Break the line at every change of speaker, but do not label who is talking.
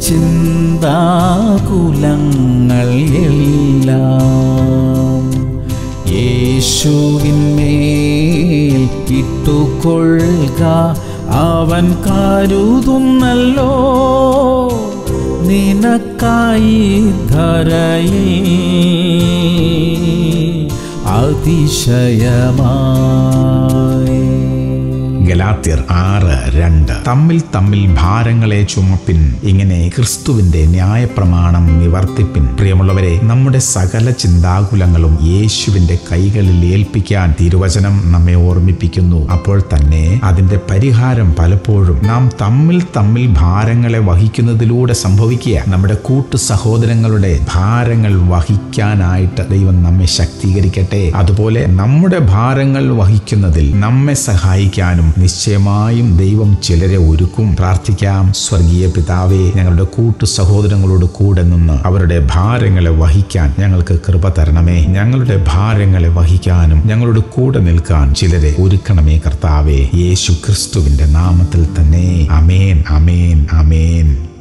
ചിന്താകുലങ്ങൾ എല്ലാം യേശുവിന്മേൽ ഇട്ടുകൊള്ളുക അവൻ കരുതുന്നല്ലോ നിനക്കായി ധരയിൽ അതിശയമായി
ഗലാത്യർ ആറ് രണ്ട് തമ്മിൽ തമ്മിൽ ഭാരങ്ങളെ ചുമപ്പിൻ ഇങ്ങനെ ക്രിസ്തുവിന്റെ ന്യായപ്രമാണം നിവർത്തിപ്പിൻ പ്രിയമുള്ളവരെ നമ്മുടെ സകല ചിന്താകുലങ്ങളും യേശുവിന്റെ കൈകളിൽ ഏൽപ്പിക്കാൻ തിരുവചനം നമ്മെ ഓർമ്മിപ്പിക്കുന്നു അപ്പോൾ തന്നെ അതിന്റെ പരിഹാരം പലപ്പോഴും നാം തമ്മിൽ തമ്മിൽ ഭാരങ്ങളെ വഹിക്കുന്നതിലൂടെ സംഭവിക്കുക നമ്മുടെ കൂട്ടു സഹോദരങ്ങളുടെ ഭാരങ്ങൾ വഹിക്കാനായിട്ട് ദൈവം നമ്മെ ശക്തീകരിക്കട്ടെ അതുപോലെ നമ്മുടെ ഭാരങ്ങൾ വഹിക്കുന്നതിൽ നമ്മെ സഹായിക്കാനും നിശ്ചയമായും ദൈവം ചിലരെ ഒരുക്കും പ്രാർത്ഥിക്കാം സ്വർഗീയ പിതാവേ ഞങ്ങളുടെ കൂട്ടു സഹോദരങ്ങളോട് കൂടെ നിന്ന് അവരുടെ ഭാരങ്ങളെ വഹിക്കാൻ ഞങ്ങൾക്ക് കൃപ തരണമേ ഞങ്ങളുടെ ഭാരങ്ങളെ വഹിക്കാനും ഞങ്ങളുടെ കൂടെ നിൽക്കാൻ ചിലരെ ഒരുക്കണമേ കർത്താവേ യേശു ക്രിസ്തുവിന്റെ നാമത്തിൽ തന്നെ അമേൻ അമേൻ അമേൻ